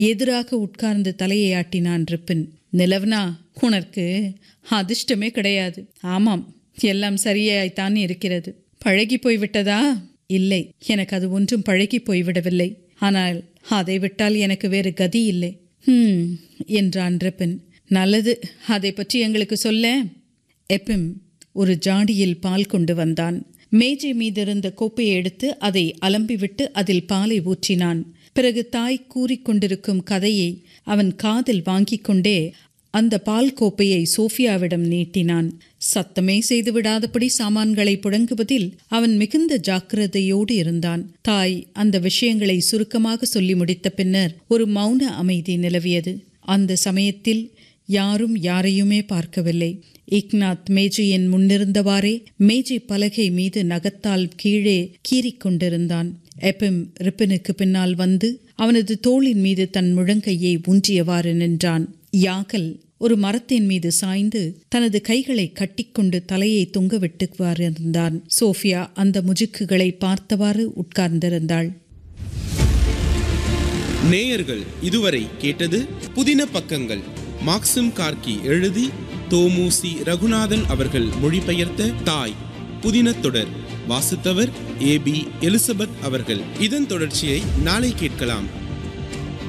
எதிராக உட்கார்ந்து தலையை ஆட்டினான் ரிப்பின் நிலவனா உனக்கு அதிர்ஷ்டமே கிடையாது ஆமாம் எல்லாம் சரியாய்த்தான் இருக்கிறது பழகி போய்விட்டதா இல்லை எனக்கு அது ஒன்றும் பழகி போய்விடவில்லை ஆனால் அதை விட்டால் எனக்கு வேறு கதி இல்லை ஹம் என்றான் ரிப்பின் நல்லது அதை பற்றி எங்களுக்கு சொல்ல எப்பிம் ஒரு ஜாடியில் பால் கொண்டு வந்தான் மேஜை மீதிருந்த கோப்பையை எடுத்து அதை அலம்பிவிட்டு அதில் பாலை ஊற்றினான் பிறகு தாய் கூறிக்கொண்டிருக்கும் கதையை அவன் காதில் வாங்கிக் கொண்டே அந்த பால் கோப்பையை சோஃபியாவிடம் நீட்டினான் சத்தமே செய்து விடாதபடி சாமான்களை புழங்குவதில் அவன் மிகுந்த ஜாக்கிரதையோடு இருந்தான் தாய் அந்த விஷயங்களை சுருக்கமாக சொல்லி முடித்த பின்னர் ஒரு மௌன அமைதி நிலவியது அந்த சமயத்தில் யாரும் யாரையுமே பார்க்கவில்லை இக்னாத் மேஜையின் முன்னிருந்தவாறே மேஜை பலகை மீது நகத்தால் கீழே கீறிக் கொண்டிருந்தான் எப்பிம் ரிப்பனுக்கு பின்னால் வந்து அவனது தோளின் மீது தன் முழங்கையை ஊன்றியவாறு நின்றான் யாகல் ஒரு மரத்தின் மீது சாய்ந்து தனது கைகளை கட்டிக்கொண்டு தலையை தொங்கவிட்டுவாறு இருந்தான் சோஃபியா அந்த முஜுக்குகளை பார்த்தவாறு உட்கார்ந்திருந்தாள் நேயர்கள் இதுவரை கேட்டது புதின பக்கங்கள் மாக்சிம் கார்கி எழுதி தோமுசி ரகுநாதன் அவர்கள் மொழிபெயர்த்த தாய் புதின தொடர் வாசித்தவர் ஏ பி எலிசபெத் அவர்கள் இதன் தொடர்ச்சியை நாளை கேட்கலாம்